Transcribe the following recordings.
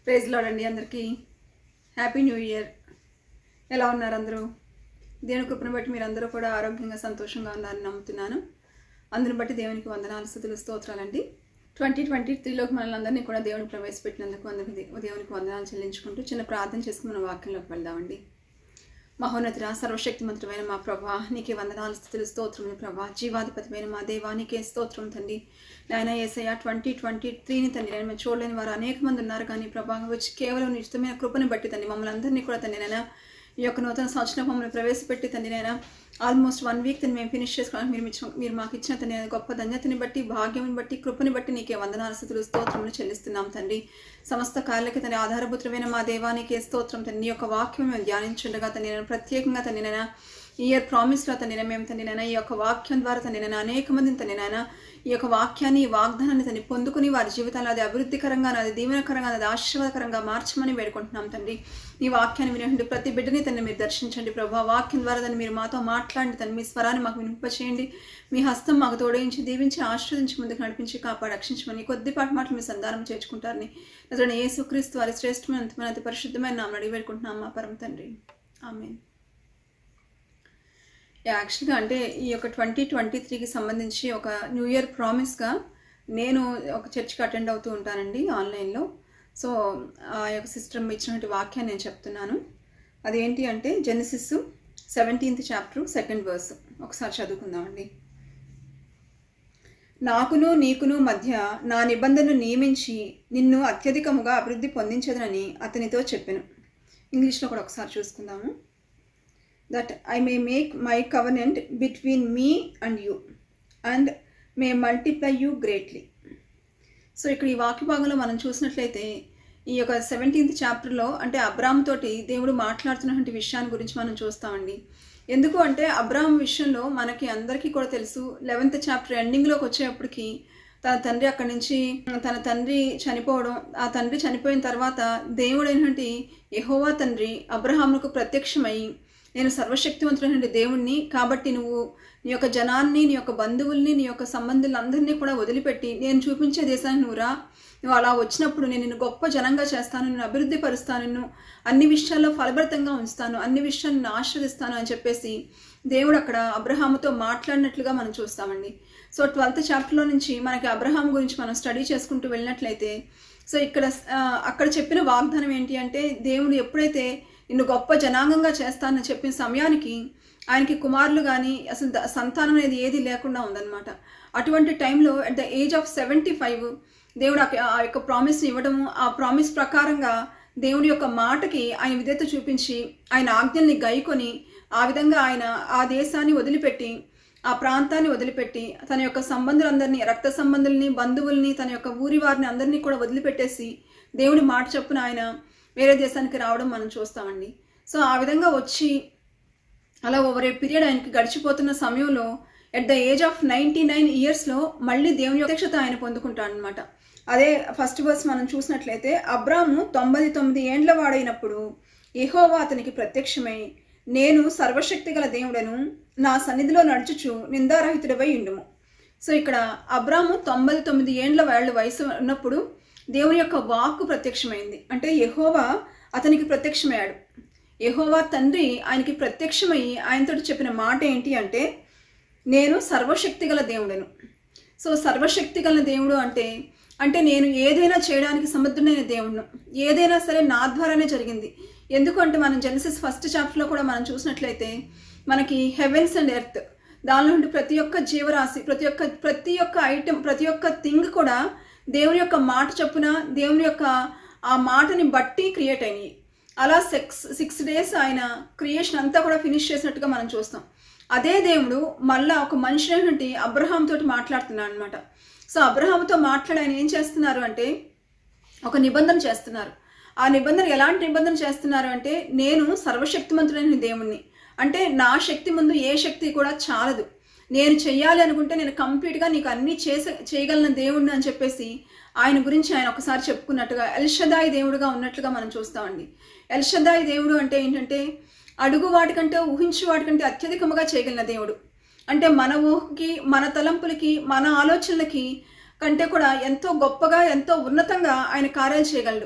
Praise లోడండి అందరికీ happy new year ఎలా ఉన్నారు అందరూ దేవుని కృపను బట్టి మీరు అందరూ కూడా ఆరోగ్యంగా సంతోషంగా ఉన్నారని నమ్ముతున్నాను అందుని బట్టి దేవునికి వందనాలు స్థుతులు స్తోత్రాలండి ట్వంటీ ట్వంటీ త్రీలోకి మనల్ని అందరినీ కూడా దేవుని ప్రవేశపెట్టినందుకు అందరికి దే- దేవునికి వందనాలు చెల్లించుకుంటూ చిన్న ప్రార్థన చేసుకుని మన వాక్యంలోకి వెళ్దామండి మహోన్నతిరా సర్వశక్తిమంతుడైన మా ప్రభా నీకే వందనాలు స్థుతులు స్తోత్రములు ప్రభా జీవాధిపతిమైన మా దేవా నీకే స్తోత్రం తండ్రి నాయన ఏసయ్య ట్వంటీ ట్వంటీ త్రీని తండ్రి నేను మేము చూడలేని వారు అనేక మంది ఉన్నారు కానీ ప్రభా వచ్చి కేవలం నిశ్చితమైన కృపను బట్టి తండ్రి మమ్మల్ని అందరినీ కూడా తండ్రి నేను ఈ యొక్క నూతన సంవత్సరం మమ్మల్ని ప్రవేశపెట్టి తండ్రి నేను ఆల్మోస్ట్ వన్ వీక్ తండ్రి మేము ఫినిష్ చేసుకోవడానికి మీరు ఇచ్చిన మీరు మాకు ఇచ్చిన తండ్రి నేను గొప్ప ధన్యతని బట్టి భాగ్యం బట్టి కృపని బట్టి నీకే వందనాలు స్థుతులు స్తోత్రములు చెల్లిస్తున్నాం తండ్రి సమస్త కార్యాలకి తండ్రి ఆధారభూతమైన మా దేవానికి స్తోత్రం తండ్రి నీ యొక్క వాక్యం మేము ధ్యానించుండగా తండ్రి నేను ప్రత్యేకంగా తండ్రి నేను ఈ ఇయర్ ప్రామిస్లో తండ్రి నేను మేము తండ్రి నేను ఈ యొక్క వాక్యం ద్వారా తండ్రి నేను అనేక మందిని తండ్రి నేను ఈ యొక్క వాక్యాన్ని ఈ వాగ్దానాన్ని తండ్రి పొందుకుని వారి జీవితంలో అది అభివృద్ధికరంగా అది దీవెనకరంగా అది ఆశీర్వాదకరంగా మార్చమని వేడుకుంటున్నాం తండ్రి ఈ వాక్యాన్ని వినండి ప్రతి బిడ్డని తండ్రి మీరు దర్శించండి ప్రభా వాక్యం ద్వారా తండ్రి మీరు మాతో మాట్లాడండి తండ్రి మీ స్వరాన్ని మాకు వినిపింపచేయండి మీ హస్తం మాకు తోడయించి దీవించి ఆశ్రదించి ముందుకు నడిపించి కాపాడి రక్షించమని కొద్దిపాటి మాటలు మీ సంధానం చేర్చుకుంటారని అతను యేసుక్రీస్తు వారి శ్రేష్టమైన అంతమైన అతి పరిశుద్ధమైన నామని అడిగి వేడుకుంటున్నాం మా పరమ తండ్రి ఆమె యాక్చువల్గా అంటే ఈ యొక్క ట్వంటీ ట్వంటీ త్రీకి సంబంధించి ఒక న్యూ ఇయర్ ప్రామిస్గా నేను ఒక చర్చ్కి అటెండ్ అవుతూ ఉంటానండి ఆన్లైన్లో సో ఆ యొక్క సిస్టమ్ ఇచ్చినటువంటి వాక్యాన్ని నేను చెప్తున్నాను అదేంటి అంటే Genesis seventeenth chapter second verse ఒకసారి చదువుకుందామండి నాకును నీకును మధ్య నా నిబంధనను నియమించి నిన్ను అత్యధికముగా అభివృద్ధి పొందించదనని అతనితో చెప్పాను ఇంగ్లీష్లో కూడా ఒకసారి చూసుకుందాము that I may make my covenant between me and you and may multiply you greatly. So ఇక్కడ ఈ వాక్య భాగంలో మనం చూసినట్లయితే ఈ యొక్క సెవెంటీన్త్ చాప్టర్లో అంటే అబ్రామ్ తోటి దేవుడు మాట్లాడుతున్నటువంటి విషయాన్ని గురించి మనం చూస్తామండి ఎందుకు అంటే అబ్రామ్ విషయంలో మనకి అందరికీ కూడా తెలుసు లెవెన్త్ చాప్టర్ ఎండింగ్లోకి వచ్చేటప్పటికి తన తండ్రి అక్కడి నుంచి తన తండ్రి చనిపోవడం ఆ తండ్రి చనిపోయిన తర్వాత దేవుడైనటువంటి యెహోవా తండ్రి అబ్రహాముకు ప్రత్యక్షమై నేను సర్వశక్తివంతుడైన దేవుణ్ణి కాబట్టి నువ్వు నీ యొక్క జనాన్ని నీ యొక్క బంధువుల్ని నీ యొక్క సంబంధులందరినీ కూడా వదిలిపెట్టి నేను చూపించే దేశానికి నువ్వు రా నువ్వు అలా వచ్చినప్పుడు నేను నిన్ను గొప్ప జనంగా చేస్తాను నేను అభివృద్ధి పరుస్తాను నిన్ను అన్ని విషయాల్లో ఫలభరితంగా ఉంచుతాను అన్ని విషయాలను నేను ఆశీర్దిస్తాను అని చెప్పేసి దేవుడు అక్కడ అబ్రహాముతో మాట్లాడినట్లుగా మనం చూస్తామండి సో ట్వెల్త్ చాప్టర్లో నుంచి మనకి అబ్రహాం గురించి మనం స్టడీ చేసుకుంటూ వెళ్ళినట్లయితే సో ఇక్కడ ఆ, అక్కడ చెప్పిన వాగ్దానం ఏంటి అంటే దేవుడు ఎప్పుడైతే నిన్ను గొప్ప జనాంగంగా చేస్తానని చెప్పిన సమయానికి ఆయనకి కుమారులు కానీ అసలు ద- సంతానం అనేది ఏది లేకుండా ఉందన్నమాట అటువంటి టైంలో at the age of seventy five దేవుడు ఆ- ఆ యొక్క ప్రామిస్ని ఇవ్వడము ఆ ప్రామిస్ ప్రకారంగా దేవుడి యొక్క మాటకి ఆయన విధేత చూపించి ఆయన ఆజ్ఞల్ని గైకొని ఆ విధంగా ఆయన ఆ దేశాన్ని వదిలిపెట్టి ఆ ప్రాంతాన్ని వదిలిపెట్టి తన యొక్క సంబంధులందరినీ రక్త సంబంధుల్ని బంధువుల్ని తన యొక్క ఊరి వారిని అందరినీ కూడా వదిలిపెట్టేసి దేవుడి మాట చొప్పున ఆయన వేరే దేశానికి రావడం మనం చూస్తామండి సో ఆ విధంగా వచ్చి అలా ఓవర్ ఏ పీరియడ్ ఆయనకి గడిచిపోతున్న సమయంలో at the age of ninety nine ఇయర్స్లో మళ్ళీ దేవుని యొక్క ప్రత్యక్షత ఆయన పొందుకుంటాడు అనమాట అదే ఫస్ట్ వర్స్ మనం చూసినట్లయితే అబ్రాము తొంభై తొమ్మిది ఏండ్ల వాడైనప్పుడు యెహోవా అతనికి ప్రత్యక్షమై నేను సర్వశక్తి గల దేవుడను నా సన్నిధిలో నడుచుచు నిందారహితుడవై ఉండుము సో ఇక్కడ అబ్రాము తొంభై తొమ్మిది ఏండ్ల వాళ్ళ వయసు ఉన్నప్పుడు దేవుని యొక్క వాక్కు ప్రత్యక్షమైంది అంటే యెహోవా అతనికి ప్రత్యక్షమయ్యాడు యెహోవా తండ్రి ఆయనకి ప్రత్యక్షమయ్యి ఆయనతో చెప్పిన మాట ఏంటి అంటే నేను సర్వశక్తి గల దేవుడను సో సర్వశక్తి గల దేవుడు అంటే అంటే నేను ఏదైనా చేయడానికి సమర్థుడైన దేవుడును ఏదైనా సరే నా ద్వారానే జరిగింది ఎందుకంటే మనం జెనసిస్ ఫస్ట్ చాప్టర్లో కూడా మనం చూసినట్లయితే మనకి హెవెన్స్ అండ్ ఎర్త్ దానిలో నుండి ప్రతి ఒక్క జీవరాశి ప్రతి ఒక్క ప్రతి ఒక్క ఐటెం ప్రతి ఒక్క థింగ్ కూడా దేవుని యొక్క మాట చొప్పున దేవుని యొక్క ఆ మాటని బట్టి క్రియేట్ అయినాయి అలా సిక్స్ సిక్స్ డేస్ ఆయన క్రియేషన్ అంతా కూడా ఫినిష్ చేసినట్టుగా మనం చూస్తాం అదే దేవుడు మళ్ళా ఒక మనిషి అయినటువంటి అబ్రహాం తోటి మాట్లాడుతున్నాడు అనమాట సో అబ్రహాంతో మాట్లాడి ఆయన ఏం చేస్తున్నారు అంటే ఒక నిబంధన చేస్తున్నారు ఆ నిబంధన ఎలాంటి నిబంధన చేస్తున్నారు అంటే నేను సర్వశక్తిమంతుడైన దేవుణ్ణి అంటే నా శక్తి ముందు ఏ శక్తి కూడా చాలదు నేను చెయ్యాలి అనుకుంటే నేను కంప్లీట్గా నీకు అన్నీ చేసే చేయగలిగిన దేవుడిని అని చెప్పేసి ఆయన గురించి ఆయన ఒకసారి చెప్పుకున్నట్టుగా ఎల్షదాయి దేవుడుగా ఉన్నట్లుగా మనం చూస్తామండి ఎల్షదాయి దేవుడు అంటే ఏంటంటే అడుగు వాటికంటే ఊహించు వాటికంటే అత్యధికముగా చేయగలిగిన దేవుడు అంటే మన ఊహకి మన తలంపులకి మన ఆలోచనలకి కంటే కూడా ఎంతో గొప్పగా ఎంతో ఉన్నతంగా ఆయన కార్యాలు చేయగలడు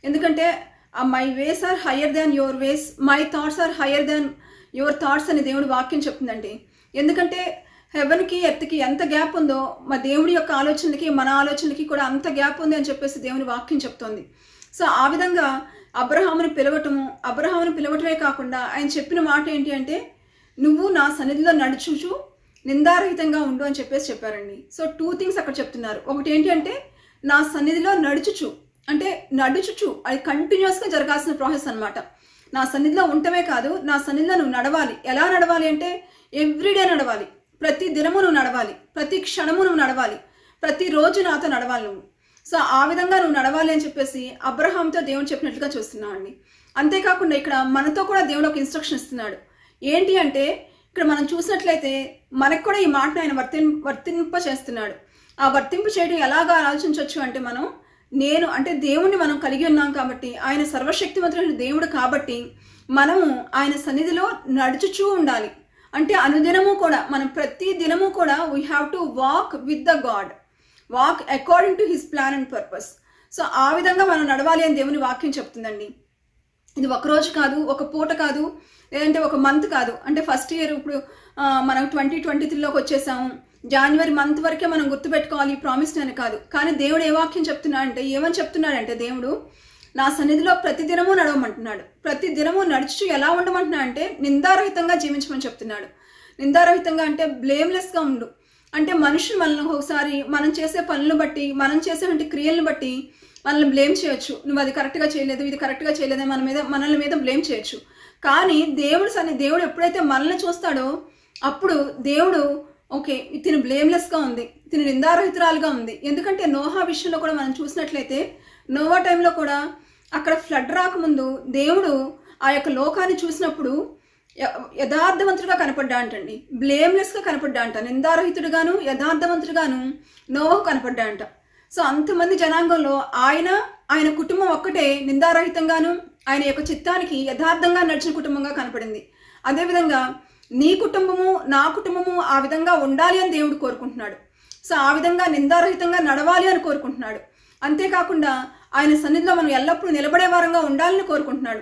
ఎందుకంటే my ways are higher than your ways my thoughts are higher than your thoughts అని దేవుడు వాక్యం చెప్తుందండి ఎందుకంటే హెవెన్కి ఎర్త్కి ఎంత గ్యాప్ ఉందో మా దేవుడి యొక్క ఆలోచనలకి మన ఆలోచనలకి కూడా అంత గ్యాప్ ఉంది అని చెప్పేసి దేవుని వాక్యం చెప్తోంది సో ఆ విధంగా అబ్రహాముని పిలవటము అబ్రహాముని పిలవటమే కాకుండా ఆయన చెప్పిన మాట ఏంటి అంటే నువ్వు నా సన్నిధిలో నడుచుచు నిందారహితంగా ఉండు అని చెప్పేసి చెప్పారండి సో టూ థింగ్స్ అక్కడ చెప్తున్నారు ఒకటి ఏంటి అంటే నా సన్నిధిలో నడుచుచు అంటే నడుచుచు అది కంటిన్యూస్గా జరగాల్సిన ప్రాసెస్ అన్నమాట నా సన్నిధిలో ఉండటమే కాదు నా సన్నిధిలో నువ్వు నడవాలి ఎలా నడవాలి అంటే ఎవ్రీడే నడవాలి ప్రతి దినము నువ్వు నడవాలి ప్రతి క్షణము నువ్వు నడవాలి ప్రతిరోజు నాతో నడవాలి నువ్వు సో ఆ విధంగా నువ్వు నడవాలి అని చెప్పేసి అబ్రహాంతో దేవుడు చెప్పినట్లుగా చూస్తున్నాం అండి అంతేకాకుండా ఇక్కడ మనతో కూడా దేవుడు ఒక ఇన్స్ట్రక్షన్ ఇస్తున్నాడు ఏంటి అంటే ఇక్కడ మనం చూసినట్లయితే మనకు కూడా ఈ మాటను ఆయన వర్తిం వర్తింప చేస్తున్నాడు ఆ వర్తింపు చేయడం ఎలాగా ఆలోచించవచ్చు అంటే మనం నేను అంటే దేవుణ్ణి మనం కలిగి ఉన్నాం కాబట్టి ఆయన సర్వశక్తివంతుడైన దేవుడు కాబట్టి మనము ఆయన సన్నిధిలో నడుచుచూ ఉండాలి అంటే అనుదినము కూడా మనం ప్రతి దినము కూడా we have to walk with the God walk according to his plan and purpose so ఆ విధంగా మనం నడవాలి అని దేవుని వాక్యం చెప్తుందండి ఇది ఒక రోజు కాదు ఒక పూట కాదు లేదంటే ఒక మంత్ కాదు అంటే ఫస్ట్ ఇయర్ ఇప్పుడు ఆ, మనం ట్వంటీ ట్వంటీ త్రీలోకి వచ్చేసాము జనవరి మంత్ వరకే మనం గుర్తుపెట్టుకోవాలి ప్రామిస్ అని కాదు కానీ దేవుడు ఏ వాక్యం చెప్తున్నాడంటే ఏమని చెప్తున్నాడంటే దేవుడు నా సన్నిధిలో ప్రతి దినము నడవమంటున్నాడు ప్రతి దినము నడుచు ఎలా ఉండమంటున్నా అంటే నిందారహితంగా జీవించమని చెప్తున్నాడు నిందారహితంగా అంటే బ్లేమ్లెస్గా ఉండు అంటే మనుషులు మనల్ని ఒకసారి మనం చేసే పనులను బట్టి మనం చేసేటువంటి క్రియలను బట్టి మనల్ని బ్లేమ్ చేయొచ్చు నువ్వు అది కరెక్ట్గా చేయలేదు ఇది కరెక్ట్గా చేయలేదు మన మీద మనల్ని మీద బ్లేమ్ చేయొచ్చు కానీ దేవుడు సన్ని దేవుడు ఎప్పుడైతే మనల్ని చూస్తాడో అప్పుడు దేవుడు ఓకే తిను బ్లేమ్లెస్గా ఉంది తిను నిందారహితురాలుగా ఉంది ఎందుకంటే నోహా విషయంలో కూడా మనం చూసినట్లయితే నోవా టైంలో కూడా అక్కడ ఫ్లడ్ రాకముందు దేవుడు ఆ యొక్క లోకాన్ని చూసినప్పుడు య- యథార్థవంతుడిగా కనపడ్డా అంటండి బ్లేమ్లెస్గా కనపడ్డా అంట నిందారహితుడుగాను యథార్థవంతుడుగాను నోవహు కనపడ్డా అంట సో అంతమంది జనాంగంలో ఆయన ఆయన కుటుంబం ఒక్కటే నిందారహితంగాను ఆయన యొక్క చిత్తానికి యథార్థంగా నడిచిన కుటుంబంగా కనపడింది అదేవిధంగా నీ కుటుంబము నా కుటుంబము ఆ విధంగా ఉండాలి అని దేవుడు కోరుకుంటున్నాడు సో ఆ విధంగా నిందారహితంగా నడవాలి అని కోరుకుంటున్నాడు అంతేకాకుండా ఆయన సన్నిధిలో మనం ఎల్లప్పుడూ నిలబడే వారంగా ఉండాలని కోరుకుంటున్నాడు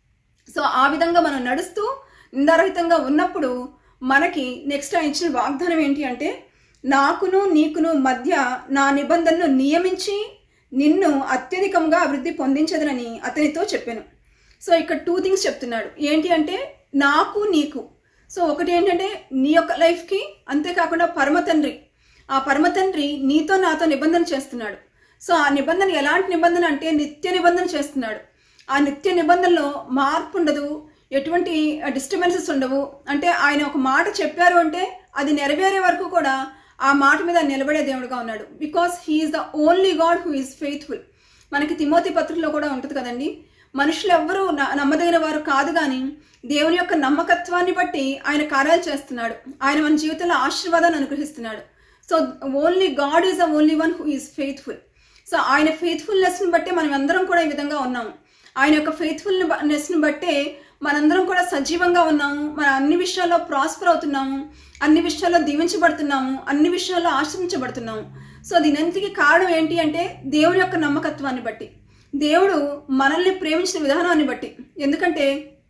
సో ఆ విధంగా మనం నడుస్తూ నిందారహితంగా ఉన్నప్పుడు మనకి నెక్స్ట్ ఆయన ఇచ్చిన వాగ్దానం ఏంటి అంటే నాకును నీకును మధ్య నా నిబంధనను నియమించి నిన్ను అత్యధికంగా అభివృద్ధి పొందించదనని అతనితో చెప్పాను సో ఇక్కడ టూ థింగ్స్ చెప్తున్నాడు ఏంటి అంటే నాకు నీకు సో ఒకటి ఏంటంటే నీ యొక్క లైఫ్కి అంతేకాకుండా పరమ తండ్రి ఆ పరమ తండ్రి నీతో నాతో నిబంధన చేస్తున్నాడు సో ఆ నిబంధన ఎలాంటి నిబంధన అంటే నిత్య నిబంధన చేస్తున్నాడు ఆ నిత్య నిబంధనలో మార్పు ఉండదు ఎటువంటి డిస్టర్బెన్సెస్ ఉండవు అంటే ఆయన ఒక మాట చెప్పారు అంటే అది నెరవేరే వరకు కూడా ఆ మాట మీద నిలబడే దేవుడుగా ఉన్నాడు because he's the only God who is faithful మనకి తిమోతి పత్రికలో కూడా ఉంటుంది కదండి మనుషులు ఎవ్వరూ న- నమ్మదగిన వారు కాదు కానీ దేవుని యొక్క నమ్మకత్వాన్ని బట్టి ఆయన కార్యాలు చేస్తున్నాడు ఆయన మన జీవితంలో ఆశీర్వాదాన్ని అనుగ్రహిస్తున్నాడు so only God is the only one who is faithful so ఆయన ఫెయిత్ఫుల్నెస్ని బట్టే మనం అందరం కూడా ఈ విధంగా ఉన్నాము ఆయన యొక్క ఫెయిత్ఫుల్నెస్ని బట్టే మనందరం కూడా సజీవంగా ఉన్నాము మన అన్ని విషయాల్లో ప్రాస్పర్ అవుతున్నాము అన్ని విషయాల్లో దీవించబడుతున్నాము అన్ని విషయాల్లో ఆశ్రయించబడుతున్నాము సో దీనంతటికి కారణం ఏంటి అంటే దేవుని యొక్క నమ్మకత్వాన్ని బట్టి దేవుడు మనల్ని ప్రేమించిన విధానాన్ని బట్టి ఎందుకంటే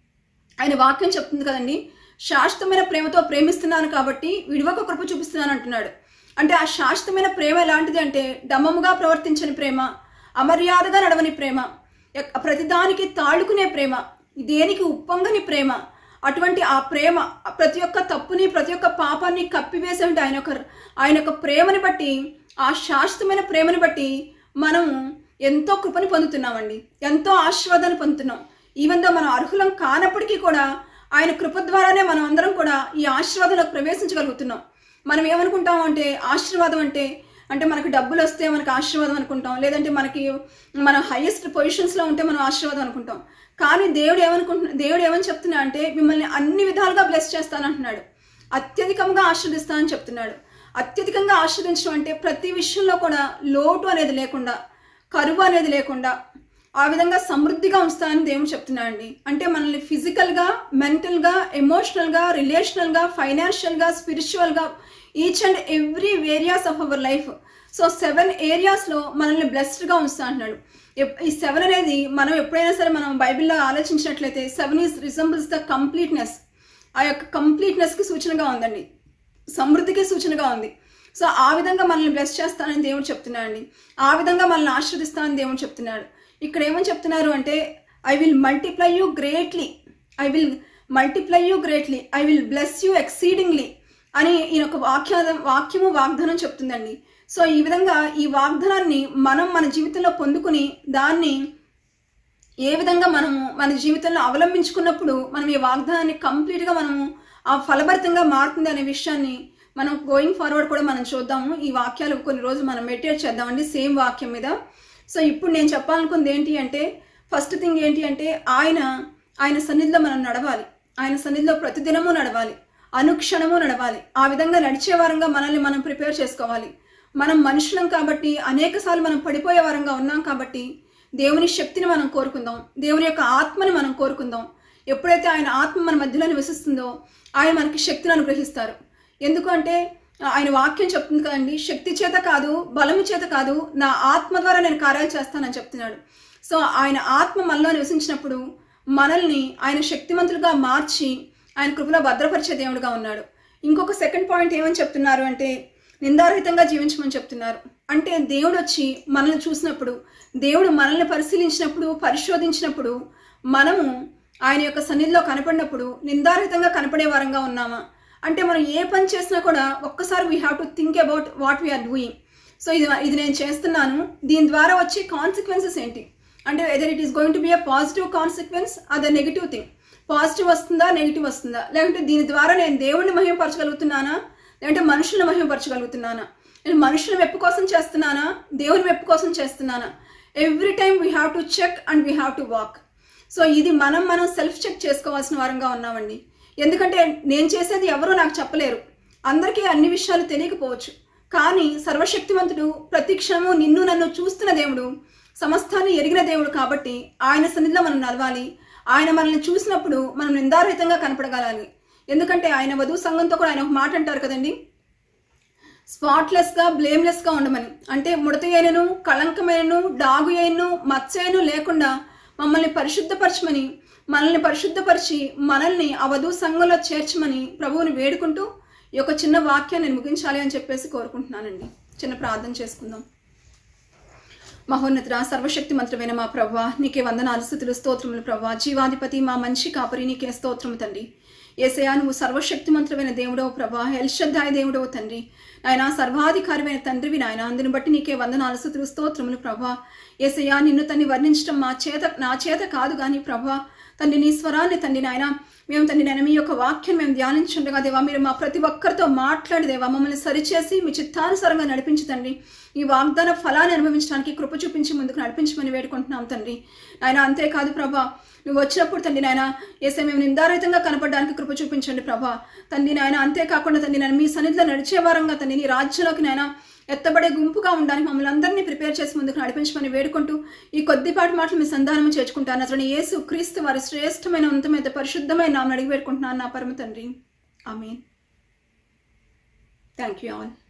ఆయన వాక్యం చెప్తుంది కదండి శాశ్వతమైన ప్రేమతో ప్రేమిస్తున్నాను కాబట్టి విడివక కృప చూపిస్తున్నాను అంటున్నాడు అంటే ఆ శాశ్వతమైన ప్రేమ ఎలాంటిది అంటే డమ్మముగా ప్రవర్తించని ప్రేమ అమర్యాదగా నడవని ప్రేమ ఎక్- ప్రతిదానికి తాళుకునే ప్రేమ దేనికి ఉప్పొంగని ప్రేమ అటువంటి ఆ ప్రేమ ప్రతి ఒక్క తప్పుని ప్రతి ఒక్క పాపాన్ని కప్పివేసే ఆయన యొక్క ఆయన యొక్క ప్రేమని బట్టి ఆ శాశ్వతమైన ప్రేమని బట్టి మనము ఎంతో కృపని పొందుతున్నామండి ఎంతో ఆశీర్వాదాన్ని పొందుతున్నాం ఈవెన్ దో మనం అర్హులం కానప్పటికీ కూడా ఆయన కృప ద్వారానే మనం అందరం కూడా ఈ ఆశీర్వాదంలోకి ప్రవేశించగలుగుతున్నాం మనం ఏమనుకుంటాం అంటే ఆశీర్వాదం అంటే అంటే మనకు డబ్బులు వస్తే మనకు ఆశీర్వాదం అనుకుంటాం లేదంటే మనకి మనం హైయెస్ట్ పొజిషన్స్లో ఉంటే మనం ఆశీర్వాదం అనుకుంటాం కానీ దేవుడు ఏమనుకుంటున్నా దేవుడు ఏమని చెప్తున్నా అంటే మిమ్మల్ని అన్ని విధాలుగా బ్లెస్ చేస్తానంటున్నాడు అత్యధికంగా ఆశీర్దిస్తానని చెప్తున్నాడు అత్యధికంగా ఆశీర్దించడం అంటే ప్రతి విషయంలో కూడా లోటు అనేది లేకుండా కరువు అనేది లేకుండా ఆ విధంగా సమృద్ధిగా ఉంచుతానని దేవుడు చెప్తున్నాడండి అంటే మనల్ని ఫిజికల్గా మెంటల్గా ఎమోషనల్గా రిలేషనల్గా ఫైనాన్షియల్గా స్పిరిచువల్గా each and every various of our life so seven ఏరియాస్లో మనల్ని బ్లెస్డ్గా ఉంచుతా అంటున్నాడు ఎప్- ఈ సెవెన్ అనేది మనం ఎప్పుడైనా సరే మనం బైబిల్లో ఆలోచించినట్లయితే seven is resembles the completeness ఆ యొక్క కంప్లీట్నెస్కి సూచనగా ఉందండి సమృద్ధికి సూచనగా ఉంది సో ఆ విధంగా మనల్ని బ్లెస్ చేస్తానని దేవుడు చెప్తున్నాడండి ఆ విధంగా మనల్ని ఆశీర్దిస్తానని దేవుడు చెప్తున్నాడు ఇక్కడ ఏమని చెప్తున్నారు అంటే I will multiply you greatly I will multiply you greatly I will bless you exceedingly అని ఈయన ఒక వాక్య వాక్యము వాగ్దానం చెప్తుందండి సో ఈ విధంగా ఈ వాగ్దానాన్ని మనం మన జీవితంలో పొందుకుని దాన్ని ఏ విధంగా మనము మన జీవితంలో అవలంబించుకున్నప్పుడు మనం ఈ వాగ్దానాన్ని కంప్లీట్గా మనము ఆ ఫలభరితంగా మారుతుంది అనే విషయాన్ని మనం గోయింగ్ ఫార్వర్డ్ కూడా మనం చూద్దాము ఈ వాక్యాలు కొన్ని రోజులు మనం మెడిటేట్ చేద్దామండి సేమ్ వాక్యం మీద సో ఇప్పుడు నేను చెప్పాలనుకుంది ఏంటి అంటే ఫస్ట్ థింగ్ ఏంటి అంటే ఆయన ఆయన సన్నిధిలో మనం నడవాలి ఆయన సన్నిధిలో ప్రతిదినము నడవాలి అనుక్షణము నడవాలి ఆ విధంగా నడిచే వారంగా మనల్ని మనం ప్రిపేర్ చేసుకోవాలి మనం మనుషులం కాబట్టి అనేక సార్లు మనం పడిపోయే వారంగా ఉన్నాం కాబట్టి దేవుని శక్తిని మనం కోరుకుందాం దేవుని యొక్క ఆత్మని మనం కోరుకుందాం ఎప్పుడైతే ఆయన ఆత్మ మన మధ్యలో నివసిస్తుందో ఆయన మనకి శక్తిని అనుగ్రహిస్తారు ఎందుకంటే ఆయన వాక్యం చెప్తుంది కదండి శక్తి చేత కాదు బలము చేత కాదు నా ఆత్మ ద్వారా నేను కార్యాలు చేస్తానని చెప్తున్నాడు సో ఆయన ఆత్మ మనలో నివసించినప్పుడు మనల్ని ఆయన శక్తిమంతులుగా మార్చి ఆయన కృపలో భద్రపరిచే దేవుడుగా ఉన్నాడు ఇంకొక సెకండ్ పాయింట్ ఏమని చెప్తున్నారు అంటే నిందారహితంగా జీవించమని చెప్తున్నారు అంటే దేవుడు వచ్చి మనల్ని చూసినప్పుడు దేవుడు మనల్ని పరిశీలించినప్పుడు పరిశోధించినప్పుడు మనము ఆయన యొక్క సన్నిధిలో కనపడినప్పుడు నిందారహితంగా కనపడే వారంగా ఉన్నామా అంటే మనం ఏ పని చేసినా కూడా ఒక్కసారి we have to think about what we're doing so ఇది ఇది నేను చేస్తున్నాను దీని ద్వారా వచ్చే కాన్సిక్వెన్సెస్ ఏంటి అంటే either it is going to be a positive consequence అదే నెగిటివ్ థింగ్ పాజిటివ్ వస్తుందా నెగిటివ్ వస్తుందా లేకుంటే దీని ద్వారా నేను దేవుణ్ణి మహిమపరచగలుగుతున్నానా లేదంటే మనుషులను మహిమపరచగలుగుతున్నానా నేను మనుషుల మెప్పు కోసం చేస్తున్నానా దేవుని మెప్పు కోసం చేస్తున్నానా every time we have to check and we have to walk so ఇది మనం మనం సెల్ఫ్ చెక్ చేసుకోవాల్సిన వారంగా ఉన్నామండి ఎందుకంటే నేను చేసేది ఎవరో నాకు చెప్పలేరు అందరికీ అన్ని విషయాలు తెలియకపోవచ్చు కానీ సర్వశక్తివంతుడు ప్రతి క్షణము నిన్ను నన్ను చూస్తున్న దేవుడు సమస్తాన్ని ఎరిగిన దేవుడు కాబట్టి ఆయన సన్నిధిలో మనం నడవాలి ఆయన మనల్ని చూసినప్పుడు మనం నిందారహితంగా కనపడగలాలి ఎందుకంటే ఆయన వధువు సంఘంతో కూడా ఆయన ఒక మాట అంటారు కదండి స్పాట్లెస్గా బ్లేమ్లెస్గా ఉండమని అంటే ముడత అయినను కళంకమైనను డాగు అయినను మత్సైను లేకుండా మమ్మల్ని పరిశుద్ధపరచమని మనల్ని పరిశుద్ధపరిచి మనల్ని ఆ వధువు సంఘంలో చేర్చమని ప్రభువుని వేడుకుంటూ ఈ యొక్క చిన్న వాక్యాన్ని నేను ముగించాలి అని చెప్పేసి కోరుకుంటున్నానండి చిన్న ప్రార్థన చేసుకుందాం మహోన్నతుడ సర్వశక్తి మంత్రమైన మా ప్రవ్వా నీకే వందనాలు స్థుతులు స్తోత్రములు ప్రవ్వా జీవాధిపతి మా మంచి కాపరి నీకే స్తోత్రము తండ్రి ఏసయా నువ్వు సర్వశక్తి మంత్రమైన దేవుడవు ప్రభా ఎల్షద్దాయ దేవుడవు తండ్రి నాయన సర్వాధికారమైన తండ్రివి నాయన అందుని బట్టి నీకే వందనాలు స్థుతులు స్తోత్రములు ప్రభా ఏసయ్యా నిన్ను తన్ని వర్ణించడం మా చేత నా చేత కాదు కానీ ప్రభా తండ్రి నీ స్వరాన్ని తండ్రి నాయన మేము తండ్రి నేను మీ యొక్క వాక్యం మేము ధ్యానించుండగా దేవా మీరు మా ప్రతి ఒక్కరితో మాట్లాడి దేవా మమ్మల్ని సరిచేసి మీ చిత్తానుసారంగా నడిపించి తండ్రి ఈ వాగ్దాన ఫలాన్ని అనుభవించడానికి కృప చూపించి ముందుకు నడిపించమని వేడుకుంటున్నాం తండ్రి ఆయన అంతేకాదు ప్రభా నువ్వు వచ్చినప్పుడు తండ్రి నాయన ఏసే మేము నిందారహితంగా కనపడడానికి కృప చూపించండి ప్రభా తండ్రి నాయన అంతేకాకుండా తండ్రి నేను మీ సన్నిధిలో నడిచే వారంగా తండ్రి నీ రాజ్యంలోకి నాయన ఎత్తబడే గుంపుగా ఉండడానికి మమ్మల్ని అందరినీ ప్రిపేర్ చేసి ముందుకు నడిపించమని వేడుకుంటూ ఈ కొద్దిపాటి మాటలు మీ సంధానం చేర్చుకుంటాను అతను యేసు క్రీస్తు వారి శ్రేష్టమైన ఉన్నతమైన పరిశుద్ధమైన నామని అడిగి పెట్టుకుంటున్నాను నా పరమ తండ్రి I mean thank you all